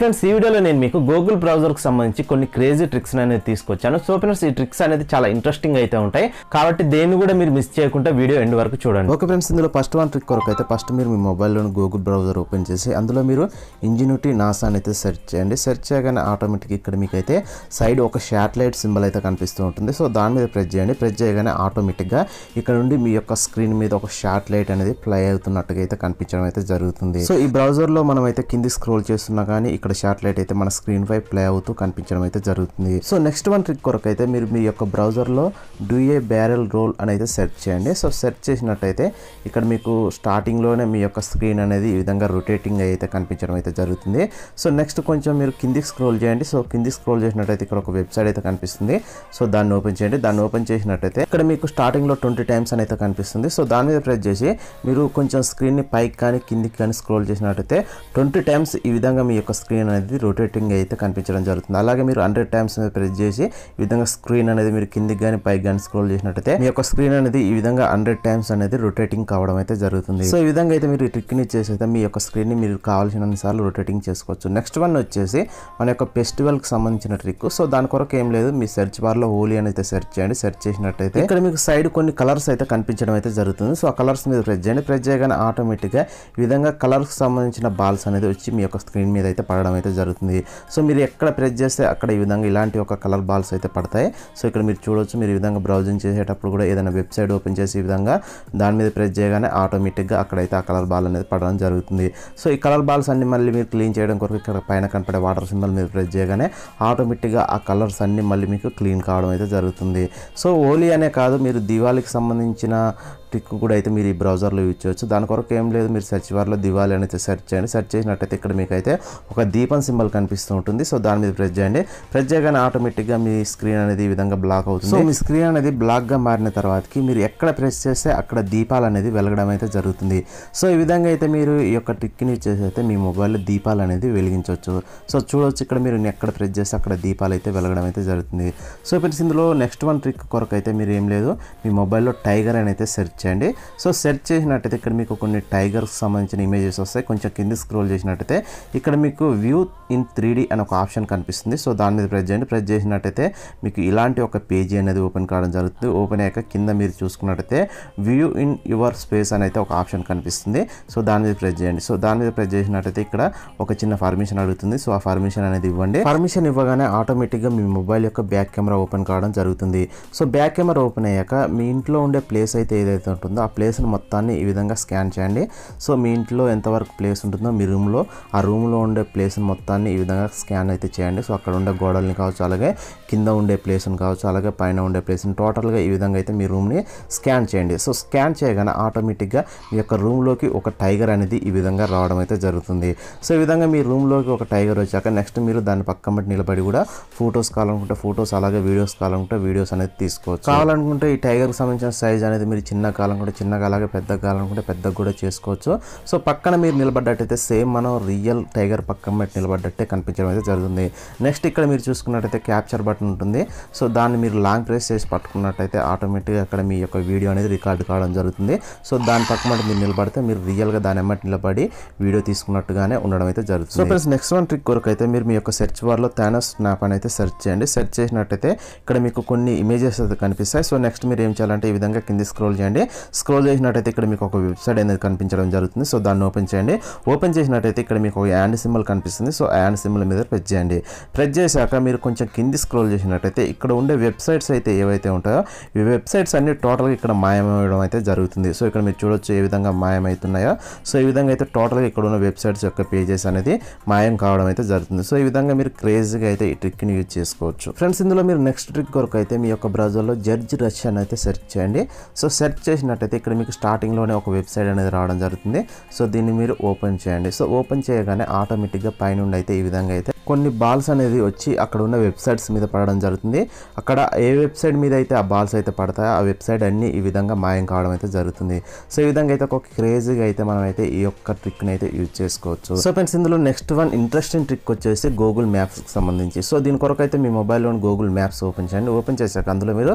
friends ఈ వీడియోలో నేను మీకు గూగుల్ బ్రౌజర్కి సంబంధించి కొన్ని క్రేజీ ట్రిక్స్ అనేది తీసుకొచ్చాను సో ఫ్రెండ్స్ ఈ ట్రిక్స్ అనేది చాలా ఇంట్రెస్టింగ్ అయితే ఉంటాయి కాబట్టి దేన్ని కూడా మీరు మిస్ చేయకుండా వీడియో ఎండ్ వరకు చూడండి ఓకే ఫ్రెండ్స్ ఇందులో ఫస్ట్ వన్ ట్రిక్ కొరకు అయితే ఫస్ట్ మీరు మీ మొబైల్లోని గూగుల్ బ్రౌజర్ ఓపెన్ చేసి అందులో మీరు ఇంజిన్యూటీ నాసా అని అయితే సెర్చ్ చేయండి సెర్చ్ చేయగానే ఆటోమేటిక్ ఇక్కడ మీకు అయితే సైడ్ ఒక శాటిలైట్ సింబల్ అయితే కనిపిస్తూ ఉంటుంది సో దాని మీద ప్రెస్ చేయండి ప్రెస్ చేయగానే ఆటోమేటిక్గా ఇక్కడ నుండి మీ యొక్క స్క్రీన్ మీద ఒక శాటిలైట్ అనేది ప్లే అవుతున్నట్టుగా అయితే కనిపించడం అయితే జరుగుతుంది సో ఈ బ్రౌజర్లో మనం అయితే కింది స్క్రోల్ చేస్తున్నా కానీ ఇక్కడ శాటిలైట్ అయితే మన స్క్రీన్ పై ప్లే అవుతూ కనిపించడం అయితే జరుగుతుంది సో నెక్స్ట్ వన్ ట్రిక్ కొరకు అయితే మీరు మీ యొక్క బ్రౌజర్లో డూ ఏ బ్యారెల్ రోల్ అని అయితే సెర్చ్ చేయండి సో సెర్చ్ చేసినట్టయితే ఇక్కడ మీకు స్టార్టింగ్లోనే మీ యొక్క స్క్రీన్ అనేది ఈ విధంగా రొటేటింగ్ అయితే కనిపించడం అయితే జరుగుతుంది సో నెక్స్ట్ కొంచెం మీరు కిందికి స్క్రోల్ చేయండి సో కిందికి స్క్రోల్ చేసినట్టయితే ఇక్కడ ఒక వెబ్సైట్ అయితే కనిపిస్తుంది సో దాన్ని ఓపెన్ చేయండి దాన్ని ఓపెన్ చేసినట్టయితే ఇక్కడ మీకు స్టార్టింగ్లో ట్వంటీ టైమ్స్ అని అయితే కనిపిస్తుంది సో దాని మీద ప్రెస్ చేసి మీరు కొంచెం స్క్రీన్ని పైకి కానీ కిందికి కానీ స్క్రోల్ చేసినట్టయితే ట్వంటీ టైమ్స్ ఈ విధంగా మీ యొక్క స్క్రీన్ అనేది రొటేటింగ్ అయితే కనిపించడం జరుగుతుంది అలాగే మీరు హండ్రెడ్ టైమ్స్ మీద ప్రెస్ చేసి ఈ విధంగా స్క్రీన్ అనేది మీరు కిందికి కానీ పైకి కానీ స్క్రోల్ చేసినట్టయితే మీ యొక్క స్క్రీన్ అనేది ఈ విధంగా హండ్రెడ్ టైమ్స్ అనేది రొటేటింగ్ కావడం అయితే జరుగుతుంది సో ఈ విధంగా అయితే మీరు ట్రిక్ ని చేసి అయితే మీ యొక్క స్క్రీన్ ని మీరు కావాల్సిన సార్లు రొటేటింగ్ చేసుకోవచ్చు నెక్స్ట్ వన్ వచ్చేసి మన యొక్క ఫెస్టివల్ కి సంబంధించిన ట్రిక్ సో దాని కొరకు ఏం లేదు మీ సెర్చ్ బార్ లో హోలీ అని అయితే సెర్చ్ చేయండి సెర్చ్ చేసినట్టయితే ఇక్కడ మీకు సైడ్ కొన్ని కలర్స్ అయితే కనిపించడం అయితే జరుగుతుంది సో ఆ కలర్స్ మీద ప్రెస్ చేయండి ప్రెస్ చేయగానే ఆటోమేటిక్ గా ఈ విధంగా కలర్స్ సంబంధించిన బాల్స్ అనేది వచ్చి మీ యొక్క స్క్రీన్ మీద అయితే పడడం అయితే జరుగుతుంది సో మీరు ఎక్కడ ప్రెస్ చేస్తే అక్కడ ఈ విధంగా ఇలాంటి ఒక కలర్ బాల్స్ అయితే పడతాయి సో ఇక్కడ మీరు చూడొచ్చు మీరు ఈ విధంగా బ్రౌజింగ్ చేసేటప్పుడు కూడా ఏదైనా వెబ్సైట్ ఓపెన్ చేసి ఈ విధంగా దాని మీద ప్రెస్ చేయగానే ఆటోమేటిక్గా అక్కడైతే ఆ కలర్ బాల్ అనేది పడడం జరుగుతుంది సో ఈ కలర్ బాల్స్ అన్ని మళ్ళీ మీరు క్లీన్ చేయడం కొరకు ఇక్కడ పైన కనపడే వాటర్ సింబల్ మీద ప్రెస్ చేయగానే ఆటోమేటిక్గా ఆ కలర్స్ అన్ని మళ్ళీ మీకు క్లీన్ కావడం అయితే జరుగుతుంది సో ఓలీ అనే కాదు మీరు దివాళీకి సంబంధించిన ట్రిక్ కూడా అయితే మీరు ఈ బ్రౌజర్లో యూజ్ చేయొచ్చు దాని కొరకు ఏం లేదు మీరు సెర్చ్ బార్లో దివాలి అనేది సెర్చ్ చేయండి సెర్చ్ చేసినట్టయితే ఇక్కడ మీకు అయితే ఒక దీపం సింబల్ కనిపిస్తూ ఉంటుంది సో దాని మీద ప్రెస్ చేయండి ప్రెస్ చేయగానే ఆటోమేటిక్గా మీ స్క్రీన్ అనేది ఈ విధంగా బ్లాక్ అవుతుంది సో మీ స్క్రీన్ అనేది బ్లాక్గా మారిన తర్వాతకి మీరు ఎక్కడ ప్రెస్ చేస్తే అక్కడ దీపాలు అనేది వెలగడం అయితే జరుగుతుంది సో ఈ విధంగా అయితే మీరు ఈ యొక్క ట్రిక్ని చేసి అయితే మీ మొబైల్లో దీపాలు అనేది వెలిగించవచ్చు సో చూడొచ్చు ఇక్కడ మీరు ఎక్కడ ప్రెస్ చేస్తే అక్కడ దీపాలు అయితే వెలగడం అయితే జరుగుతుంది సో ఇప్పుడు ఇందులో నెక్స్ట్ వన్ ట్రిక్ కొరకు అయితే మీరు ఏం లేదు మీ మొబైల్లో టైగర్ అని అయితే సెర్చ్ చేయండి సో సెర్చ్ చేసినట్టయితే ఇక్కడ మీకు కొన్ని టైగర్స్ సంబంధించిన ఇమేజెస్ వస్తాయి కొంచెం కింది స్క్రోల్ చేసినట్టయితే ఇక్కడ మీకు వ్యూ ఇన్ త్రీ అని ఒక ఆప్షన్ కనిపిస్తుంది సో దాని మీద ప్రెస్ చేయండి ప్రెస్ చేసినట్టయితే మీకు ఇలాంటి ఒక పేజీ అనేది ఓపెన్ కావడం జరుగుతుంది ఓపెన్ అయ్యాక కింద మీరు చూసుకున్నట్టయితే వ్యూ ఇన్ యువర్ స్పేస్ అని అయితే ఒక ఆప్షన్ కనిపిస్తుంది సో దాని మీద ప్రెస్ చేయండి సో దాని మీద ప్రెస్ చేసినట్టయితే ఇక్కడ ఒక చిన్న పర్మిషన్ అడుగుతుంది సో ఆ పర్మిషన్ అనేది ఇవ్వండి పర్మిషన్ ఇవ్వగానే ఆటోమేటిక్గా మీ మొబైల్ యొక్క బ్యాక్ కెమెరా ఓపెన్ కావడం జరుగుతుంది సో బ్యాక్ కెమెరా ఓపెన్ అయ్యాక మీ ఇంట్లో ఉండే ప్లేస్ అయితే ఏదైతే ఉంటుందో ఆ ప్లేస్ని మొత్తాన్ని ఈ విధంగా స్కాన్ చేయండి సో మీ ఇంట్లో ఎంతవరకు ప్లేస్ ఉంటుందో మీ రూమ్లో ఆ రూమ్లో ఉండే ప్లేస్ని మొత్తాన్ని ఈ విధంగా స్కాన్ అయితే చేయండి సో అక్కడ ఉండే గోడల్ని కావచ్చు అలాగే కింద ఉండే ప్లేస్ని కావచ్చు అలాగే పైన ఉండే ప్లేస్ని టోటల్గా ఈ విధంగా అయితే మీ రూమ్ని స్కాన్ చేయండి సో స్కాన్ చేయగానే ఆటోమేటిక్గా మీ యొక్క రూమ్లోకి ఒక టైగర్ అనేది ఈ విధంగా రావడం అయితే జరుగుతుంది సో ఈ విధంగా మీ రూమ్లోకి ఒక టైగర్ వచ్చాక నెక్స్ట్ మీరు దాని పక్కన బట్టి నిలబడి కూడా ఫొటోస్ కావాలనుకుంటే ఫొటోస్ అలాగే వీడియోస్ కావాలనుకుంటే వీడియోస్ అనేది తీసుకోవచ్చు కావాలనుకుంటే ఈ టైగర్కి సంబంధించిన సైజ్ అనేది మీరు చిన్న కావాలనుకుంటే చిన్నగా అలాగే పెద్దగా కావాలనుకుంటే పెద్దగా కూడా చేసుకోవచ్చు సో పక్కన మీరు నిలబడ్డట్టయితే సేమ్ మనం రియల్ టైగర్ పక్కన బట్టి నిలబడ్డట్టే కనిపించడం అయితే జరుగుతుంది నెక్స్ట్ ఇక్కడ మీరు చూసుకున్నట్టయితే క్యాప్చర్ బటన్ ఉంటుంది సో దాన్ని మీరు లాంగ్ ప్రెస్ చేసి పట్టుకున్నట్టయితే ఆటోమేటిక్గా అక్కడ మీ యొక్క వీడియో అనేది రికార్డ్ కావడం జరుగుతుంది సో దాని పక్కన బట్టి మీరు నిలబడితే మీరు రియల్గా దాని ఎమ్మటి నిలబడి వీడియో తీసుకున్నట్టుగానే ఉండడం అయితే జరుగుతుంది so friends next one trick కొరకు అయితే మీరు మీ యొక్క సెర్చ్ బార్లో థానస్ స్నాప్ అని అయితే సెర్చ్ చేయండి సెర్చ్ చేసినట్టయితే ఇక్కడ మీకు కొన్ని ఇమేజెస్ అయితే కనిపిస్తాయి సో నెక్స్ట్ మీరు ఏం చేయాలంటే ఈ విధంగా కింది స్క్రోల్ చేయండి స్క్రోల్ చేసినట్టయితే ఇక్కడ మీకు ఒక వెబ్సైట్ అనేది కనిపించడం జరుగుతుంది సో దాన్ని ఓపెన్ చేయండి ఓపెన్ చేసినట్టయితే ఇక్కడ మీకు ఒక యాండ్ సింబల్ కనిపిస్తుంది సో యాండ్ సింబల్ మీద ప్రెస్ చేయండి ప్రెస్ చేశాక మీరు కొంచెం కింది స్క్రోల్ చేసినట్టయితే ఇక్కడ ఉండే వెబ్సైట్స్ అయితే ఏవైతే ఉంటాయో ఈ వెబ్సైట్స్ అన్ని టోటల్గా ఇక్కడ మాయమవడం అయితే జరుగుతుంది సో ఇక్కడ మీరు చూడొచ్చు ఏ విధంగా మాయమవుతున్నాయో సో ఈ విధంగా అయితే టోటల్గా ఇక్కడ ఉన్న వెబ్సైట్స్ యొక్క పేజెస్ అనేది మాయం కావడం అయితే జరుగుతుంది సో ఈ విధంగా మీరు క్రేజీగా అయితే ఈ ట్రిక్ని యూజ్ చేసుకోవచ్చు ఫ్రెండ్స్ ఇందులో మీరు నెక్స్ట్ ట్రిక్ కొరకు అయితే మీ యొక్క బ్రౌజర్లో జడ్జ్ రష్ అని అయితే సెర్చ్ చేయండి సో సెర్చ్ చేసినట్టయితే ఇక్కడ మీకు స్టార్టింగ్లోనే ఒక వెబ్సైట్ అనేది రావడం జరుగుతుంది సో దీన్ని మీరు ఓపెన్ చేయండి సో ఓపెన్ చేయగానే ఆటోమేటిక్గా పైనుండి అయితే ఈ విధంగా అయితే కొన్ని బాల్స్ అనేది వచ్చి అక్కడ ఉన్న వెబ్సైట్స్ మీద పడడం జరుగుతుంది అక్కడ ఏ వెబ్సైట్ మీద అయితే ఆ బాల్స్ అయితే పడతాయో ఆ వెబ్సైట్ అన్ని ఈ విధంగా మాయం కావడం అయితే జరుగుతుంది సో ఈ విధంగా అయితే ఒక క్రేజీగా అయితే మనం అయితే ఈ యొక్క ట్రిక్ని అయితే యూజ్ చేసుకోవచ్చు సో ఫ్రెండ్స్ ఇందులో నెక్స్ట్ వన్ ఇంట్రెస్టింగ్ ట్రిక్ వచ్చేసి గూగుల్ మ్యాప్స్కి సంబంధించి సో దీని కొరకు అయితే మీ మొబైల్లో గూగుల్ మ్యాప్స్ ఓపెన్ చేయండి ఓపెన్ చేశాక అందులో మీరు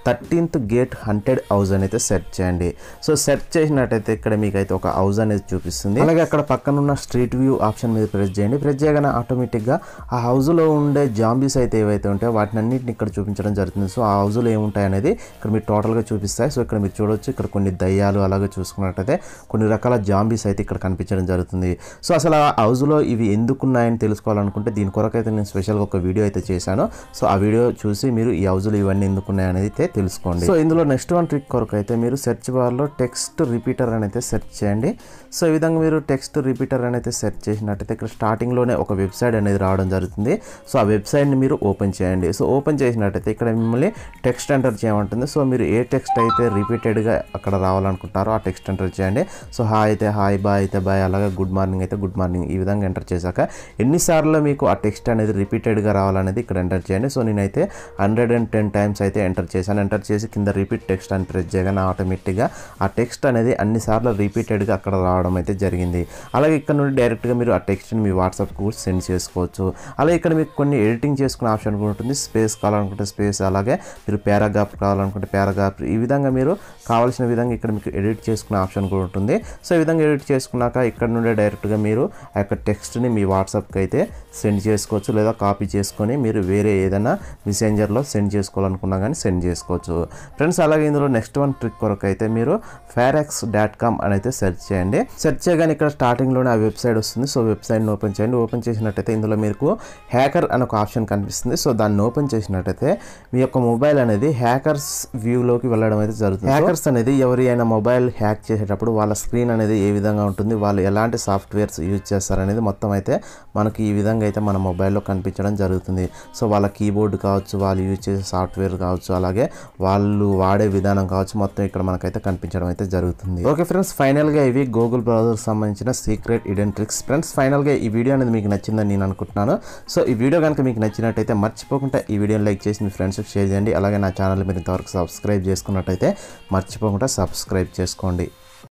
థర్టీన్త్ గేట్ హంటెడ్ హౌస్ అని అయితే సెర్చ్ చేయండి సో సెర్చ్ చేసినట్టయితే ఇక్కడ మీకు అయితే ఒక హౌస్ అనేది చూపిస్తుంది అలాగే అక్కడ పక్కన ఉన్న స్ట్రీట్ వ్యూ ఆప్షన్ మీద ప్రెస్ చేయండి ప్రెస్ చేయగానే ఆటోమేటిక్గా ఆ హౌస్లో ఉండే జాంబీస్ అయితే ఏవైతే ఉంటాయో వాటిని అన్నింటిని ఇక్కడ చూపించడం జరుగుతుంది సో ఆ హౌస్లో ఏముంటాయి అనేది ఇక్కడ మీరు టోటల్గా చూపిస్తాయి సో ఇక్కడ మీరు చూడొచ్చు ఇక్కడ కొన్ని దయ్యాలు అలాగే చూసుకున్నట్టయితే కొన్ని రకాల జాంబీస్ అయితే ఇక్కడ కనిపించడం జరుగుతుంది సో అసలు ఆ హౌస్లో ఇవి ఎందుకున్నాయని తెలుసుకోవాలనుకుంటే దీని కొరకు అయితే నేను స్పెషల్గా ఒక వీడియో అయితే చేశాను సో ఆ వీడియో చూసి మీరు ఈ హౌస్లో ఇవన్నీ ఎందుకున్నాయి అనేది అయితే తెలుసుకోండి సో ఇందులో నెక్స్ట్ వన్ ట్రిక్ కొరకు అయితే మీరు సెర్చ్ బార్లో టెక్స్ట్ రిపీటర్ అని అయితే సెర్చ్ చేయండి సో ఈ విధంగా మీరు టెక్స్ట్ రిపీటర్ అని అయితే సెర్చ్ చేసినట్టయితే ఇక్కడ స్టార్టింగ్లోనే ఒక వెబ్సైట్ అనేది రావడం జరుగుతుంది సో ఆ వెబ్సైట్ని మీరు ఓపెన్ చేయండి సో ఓపెన్ చేసినట్టయితే ఇక్కడ మిమ్మల్ని టెక్స్ట్ ఎంటర్ చేయమంటుంది సో మీరు ఏ టెక్స్ట్ అయితే రిపీటెడ్గా అక్కడ రావాలనుకుంటారో ఆ టెక్స్ట్ ఎంటర్ చేయండి సో హాయ్ అయితే హాయ్ బాయ్ అయితే బాయ్ అలాగే గుడ్ మార్నింగ్ అయితే గుడ్ మార్నింగ్ ఈ విధంగా ఎంటర్ చేశాక ఎన్నిసార్లు మీకు ఆ టెక్స్ట్ అనేది రిపీటెడ్గా రావాలనేది ఇక్కడ ఎంటర్ చేయండి సో నేనైతే హండ్రెడ్ అండ్ టెన్ టైమ్స్ అయితే ఎంటర్ చేశాను ఎంటర్ చేసి కింద రిపీట్ టెక్స్ట్ అని ప్రెస్ చేయగానే ఆటోమేటిక్గా ఆ టెక్స్ట్ అనేది అన్నిసార్లు రిపీటెడ్గా అక్కడ రావడం అయితే జరిగింది అలాగే ఇక్కడ నుండి డైరెక్ట్గా మీరు ఆ టెక్స్ట్ని మీ వాట్సాప్కి కూడా సెండ్ చేసుకోవచ్చు అలాగే ఇక్కడ మీకు కొన్ని ఎడిటింగ్ చేసుకునే ఆప్షన్ కూడా ఉంటుంది స్పేస్ కావాలనుకుంటే స్పేస్ అలాగే మీరు పారాగ్రాఫ్ కావాలనుకుంటే పారాగ్రాఫ్ ఈ విధంగా మీరు కావాల్సిన విధంగా ఇక్కడ మీకు ఎడిట్ చేసుకునే ఆప్షన్ కూడా ఉంటుంది సో ఈ విధంగా ఎడిట్ చేసుకున్నాక ఇక్కడ నుండి డైరెక్ట్గా మీరు ఆ యొక్క టెక్స్ట్ని మీ వాట్సాప్కి అయితే సెండ్ చేసుకోవచ్చు లేదా కాపీ చేసుకొని మీరు వేరే ఏదైనా మెసెంజర్లో సెండ్ చేసుకోవాలనుకున్నా కానీ సెండ్ చేసుకోవచ్చు ఫ్రెండ్స్ అలాగే ఇందులో నెక్స్ట్ వన్ ట్రిక్ కొరకు అయితే మీరు ఫారెక్స్ డాట్ కామ్ అని అయితే సెర్చ్ చేయండి సెర్చ్ చేయగానే ఇక్కడ స్టార్టింగ్లోనే ఆ వెబ్సైట్ వస్తుంది సో వెబ్సైట్ని ఓపెన్ చేయండి ఓపెన్ చేసినట్టయితే ఇందులో మీకు హ్యాకర్ అని ఒక ఆప్షన్ కనిపిస్తుంది సో దాన్ని ఓపెన్ చేసినట్టయితే మీ యొక్క మొబైల్ అనేది హ్యాకర్స్ వ్యూలోకి వెళ్ళడం అయితే జరుగుతుంది హ్యాకర్స్ అనేది ఎవరి అయినా మొబైల్ హ్యాక్ చేసేటప్పుడు వాళ్ళ స్క్రీన్ అనేది ఏ విధంగా ఉంటుంది వాళ్ళు ఎలాంటి సాఫ్ట్వేర్స్ యూజ్ చేస్తారనేది మొత్తం అయితే మనకి ఈ విధంగా అయితే మన మొబైల్లో కనిపించడం జరుగుతుంది సో వాళ్ళ కీబోర్డ్ కావచ్చు వాళ్ళు యూజ్ చేసే సాఫ్ట్వేర్ కావచ్చు అలాగే వాళ్ళు వాడే విధానం కావచ్చు మొత్తం ఇక్కడ మనకైతే కనిపించడం అయితే జరుగుతుంది ఓకే ఫ్రెండ్స్ ఫైనల్గా ఇవి గూగుల్ బ్రౌజర్ సంబంధించిన సీక్రెట్ ఇడెన్ ట్రిక్స్ ఫ్రెండ్స్ ఫైనల్గా ఈ వీడియో అనేది మీకు నచ్చిందని నేను అనుకుంటున్నాను సో ఈ వీడియో కనుక మీకు నచ్చినట్టయితే మర్చిపోకుండా ఈ వీడియోని లైక్ చేసి మీ ఫ్రెండ్స్కి షేర్ చేయండి అలాగే నా ఛానల్ మీరు ఇంతవరకు సబ్స్క్రైబ్ చేసుకున్నట్టయితే మర్చిపోకుండా సబ్స్క్రైబ్ చేసుకోండి